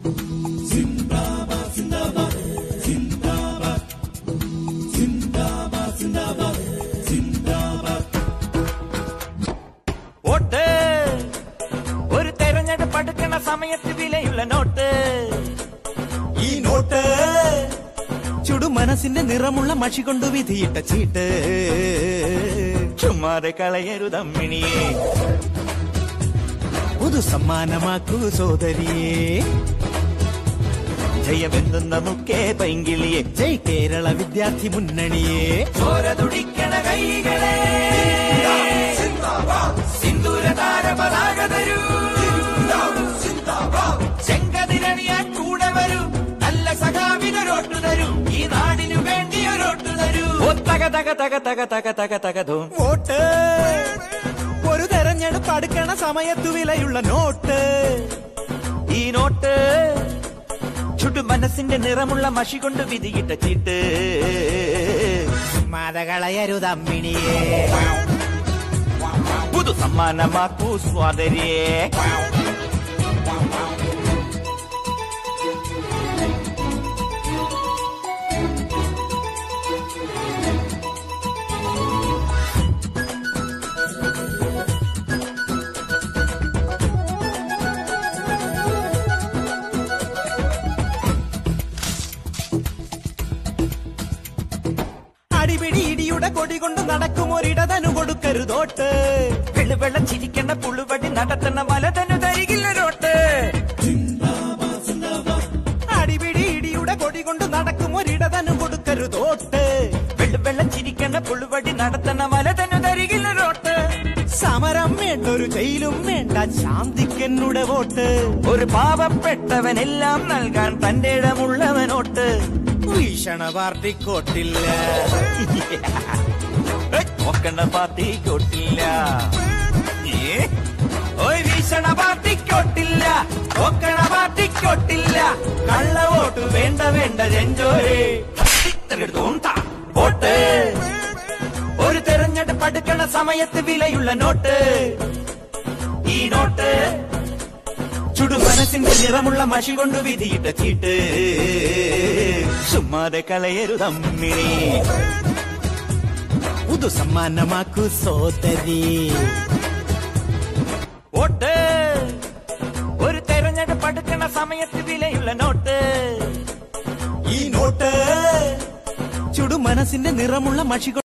Vote ഒരു തെരഞ്ഞെടുപ്പ് അടുക്കണ സമയത്ത് വിലയുള്ള നോട്ട് ഈ നോട്ട് ചുടു മനസ്സിന്റെ നിറമുള്ള മഷി കൊണ്ട് വിധിയിട്ട ചീട്ട് ചുമ്മാതെ കളയരുതമ്മിണിയെ പുതു സമ്മാനമാക്കൂ സോദരിയെ ജയമെന്തുന്ന മുക്കേ പൈങ്കിളിയെ ജയ് കേരള വിദ്യാർത്ഥി മുന്നണിയെ ചോര തുടിക്കണ കൈകളെ സിന്ദൂര താര പതാക തരൂ ചെങ്കതിരണിയാൻ കൂടെ വരൂ നല്ല സഖാവിനൊരോട്ടു തരൂ ഈ നാടിനു വേണ്ടി ഒരോട്ടു തരൂ ഓ തക തക തക തക തക തക തകതും വോട്ട് ഒരു തെരഞ്ഞെടുപ്പ് അടുക്കണ സമയത്തു വിലയുള്ള നോട്ട് ഈ നോട്ട് ചുട്ടു മനസ്സിന്റെ നിറമുള്ള മഷി കൊണ്ട് വിധിയിട്ട ചീട്ട് മതകളയരുതമ്മിണിയെ പുതു സമ്മാനമാക്കൂ സ്വാതരിയെ അടിപിടി ഇടിയുടെ കൊടി കൊണ്ട് നടക്കും ഒരിടതനു കൊടുക്കരുതോട്ട് വെള്ളുവെള്ളം ചിരിക്കണ പുളുവടി നടത്തുന്ന മലതനു തരികില്ലൊരോട്ട് അടിപിടി ഇടിയുടെ കൊടി കൊണ്ട് നടക്കും ഒരിടതനു കൊടുക്കരുതോട്ട് വെള്ളുവെള്ളം ചിരിക്കണ പുളുവടി നടത്തുന്ന മലതനു തരികില്ലൊരോട്ട് സമരം വേണ്ട ഒരു ജയിലും വേണ്ട ശാന്തിക്കെന്നുടെ വോട്ട് ഒരു പാവപ്പെട്ടവനെല്ലാം നൽകാൻ തന്റെ ഇടമുള്ളവനോട്ട് ഭീഷണ പാർട്ടിക്കോട്ടില്ല നോക്കണ്ട പാർട്ടി കൊട്ടില്ല ഏ? ഓയ് വീശണ പാർട്ടിക്കൊട്ടില്ല നോക്കണ പാർട്ടിക്കൊട്ടില്ല കള്ള വോട്ട് വേണ്ട വേണ്ട ജഞ്ചോരെ വോട്ട് ഒരു തെരഞ്ഞെടുപ്പ് അടുക്കണ സമയത്ത് വിലയുള്ള നോട്ട് ഈ നോട്ട് ചുടു മനസ്സിന്റെ നിറമുള്ള മഷി കൊണ്ട് വിധിയിട്ട ചീട്ട് ചുമ്മാതെ കളയരുതമ്മിണി പുതു സമ്മാനമാക്കൂ സോദരി വോട്ട് ഒരു തെരഞ്ഞെടുപ്പ് അടുക്കണ സമയത്ത് വിലയുള്ള നോട്ട് ഈ നോട്ട് ചുടു മനസ്സിന്റെ നിറമുള്ള മഷി